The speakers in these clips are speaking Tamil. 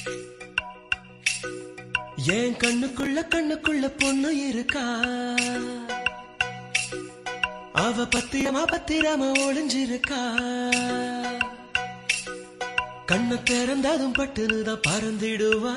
என் கண்ணுக்குள்ள கண்ணுக்குள்ள பொண்ணு இருக்கா அவ பத்திரமா பத்திரமா ஒளிஞ்சிருக்கா கண்ணு திறந்ததும் பட்டுனுதான் பறந்திடுவா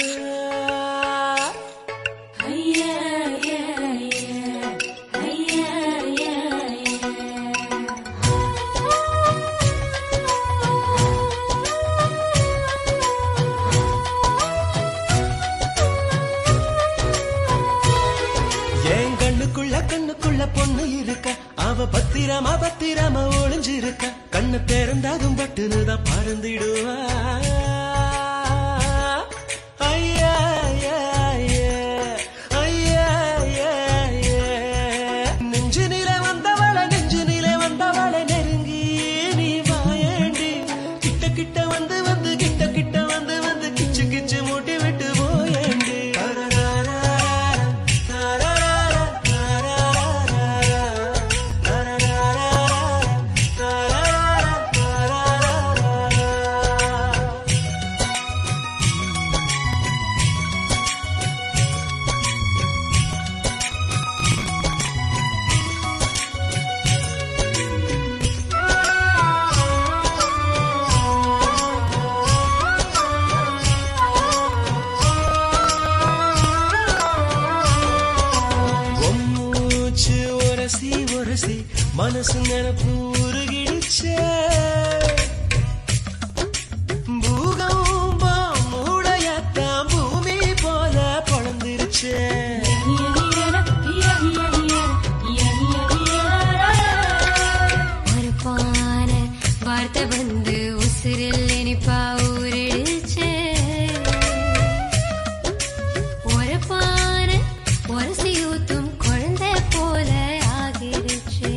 என் கண்ணுக்குள்ள கண்ணுக்குள்ள பொண்ணு இருக்க அவ பத்திரமா பத்திரமா ஒளிஞ்சிருக்க கண்ணு திறந்ததும் பட்டுனுதான் பறந்திடுவா ஐயா, ஐயா, ஐயா, ஐயா, ஐயா, ஐயா. நெஞ்சு நில வந்தவள நெஞ்சு நில வந்தவள நெருங்கி நீ வாயேண்டி கிட்ட கிட்ட வந்து வந்து கிட்ட கிட்ட வந்து வந்து கிச்சு கிச்சு மூட்டி விட்டு போயேண்டி மூச்சு உரசி உரசி மனசு நினப்பு உருகிடுச்சே பூகம்பம் மூடையத்தான் பூமி போல பொழந்துருச்சே ஒரு பான வார்த்தை வந்து உசிரில் இனிப்பா ஊறிடுச்சு ஒரு பான உரசி ஊத்தும் குழந்தை போல ஆகிடுச்சு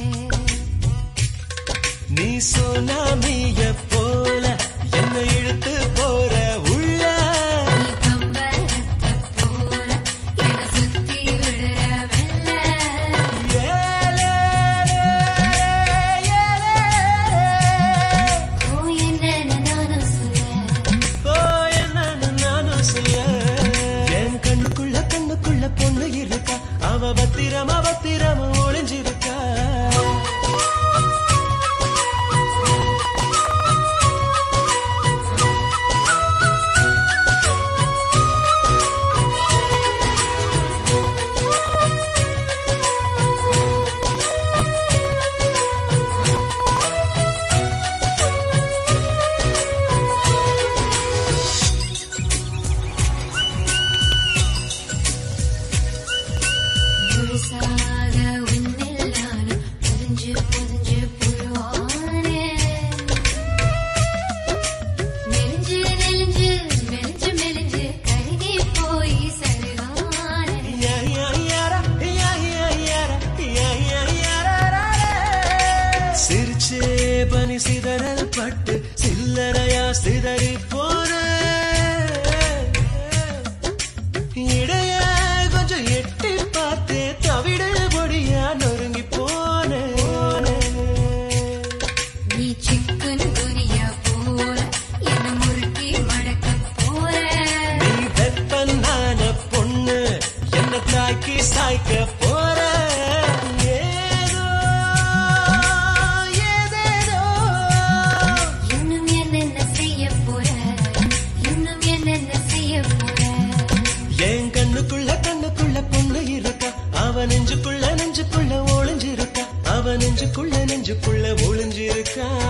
நீ சுனாமிய போல என்ன இழுத்து போற உள்ள நீ கம்பளத்தை போல என்னை சுத்தி விடுற மெல்ல ஏலே, ஏலே. ஓ என்னன்னு நானும் சொல்ல ஓ, என்னன்னு நானும் சொல்ல. என் கண்ணுக்குள்ள கண்ணுக்குள்ள பொண்ணு இருக்கா அவ பத்திரமா பத்திரமா ஒளிஞ்சிருக்கா முழுசாக உன்னில் நானும் புரிஞ்சு புரிஞ்சு புழுவானே மெலிஞ்சு நெலிஞ்சு மெலிஞ்சு மெலிஞ்சு கருகி போய் சருகானே யா, யா, யாரா, யா, யா, யாரா, யா, யா, யாராரா. சிரிச்சே பனி சிதறல் பட்டு சில்லறையா சிதறி போன இடைய கொஞ்சம் எட்டி பார்த்தே தவிடு பொடியா நொறுங்கி போன நீ சிக்கன் துரியா போல என்ன முறுக்கி மடக்க போற நீ வெப்பனான பொண்ணு என்ன தாக்கி சாய்க்க போற ஏதோ ஏதேதோ இன்னும் என்னென்ன செய்ய போற இன்னும் என்னென்ன செய்ய போற என் கண்ணுக்குள்ள கண்ணுக்குள்ள பொண்ணு இருக்கா அவ நெஞ்சுக்குள்ள நெஞ்சுக்குள்ள ஒளிஞ்சிருக்கா அவ நெஞ்சுக்குள்ள நெஞ்சுக்குள்ள ஒளிஞ்சிருக்கா